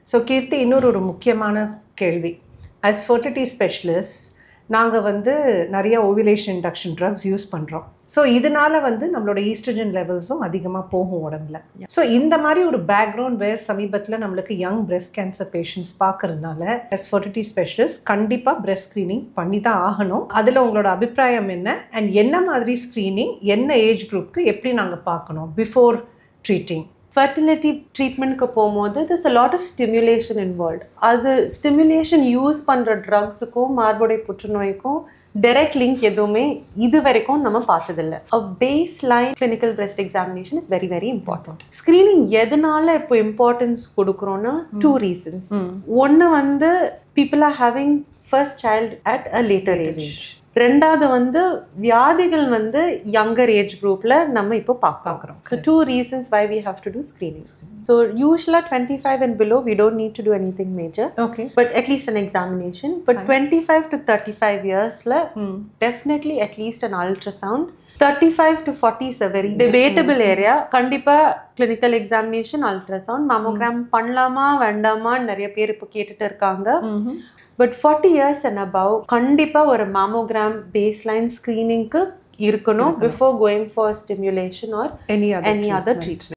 so கீர்த்தி இன்னொரு ஒரு முக்கியமான கேள்வி as fertility ஸ்பெஷலிஸ்ட் நாங்கள் வந்து நிறைய ஓவிலேஷன் இண்டக்ஷன் ட்ரக்ஸ் யூஸ் பண்ணுறோம் ஸோ இதனால வந்து நம்மளோட ஈஸ்ட்ரஜன் லெவல்ஸும் அதிகமாக போகும் உடம்புல ஸோ இந்த மாதிரி ஒரு பேக்ரவுண்ட் வேர் சமீபத்தில் நம்மளுக்கு யங் breast கேன்சர் பேஷண்ட்ஸ் பார்க்கறதுனால as fertility ஸ்பெஷலிஸ்ட் கண்டிப்பாக breast ஸ்க்ரீனிங் பண்ணி தான் ஆகணும் அதில் உங்களோட அபிப்பிராயம் என்ன அண்ட் என்ன மாதிரி ஸ்க்ரீனிங் என்ன ஏஜ் குரூப்க்கு எப்படி நாங்கள் பார்க்கணும் பிஃபோர் ட்ரீட்டிங் ஃபர்டிலிட்டி ட்ரீட்மெண்ட்க்கு போகும்போது this a lot of stimulation involve அது ஸ்டிமுலேஷன் யூஸ் பண்ணுற ட்ரக்ஸுக்கும் மார்புடை புற்றுநோய்க்கும் டைரக்ட் லிங்க் எதுவுமே இது வரைக்கும் நம்ம பார்த்ததில்ல a baseline clinical breast examination is very very important screening எதனால இப்போ இம்பார்ட்டன்ஸ் கொடுக்குறோன்னா டூ ரீசன்ஸ் ஒன்று வந்து people are having first child at a later age ரெண்டாவது வந்து வியாதிகள் வந்து யங்கர் ஏஜ் குரூப்ல நம்ம இப்போ பார்க்குறோம் பார்க்குறோம் so two reasons why we have to do screening so யூஸ்வலாக twenty five and below we don't need to do anything major okay but at least an examination but twenty five to thirty five இயர்ஸில் definitely at least an ultrasound thirty five to forty is a very debatable area கண்டிப்பாக clinical examination ultrasound mammogram பண்ணலாமா வேண்டாமான்னு நிறைய பேர் இப்போ கேட்டுட்டு இருக்காங்க but forty years and above கண்டிப்பாக ஒரு மேமோகிராம் பேஸ்லைன் ஸ்க்ரீனிங்க்கு இருக்கணும் before going for stimulation or any any other treatment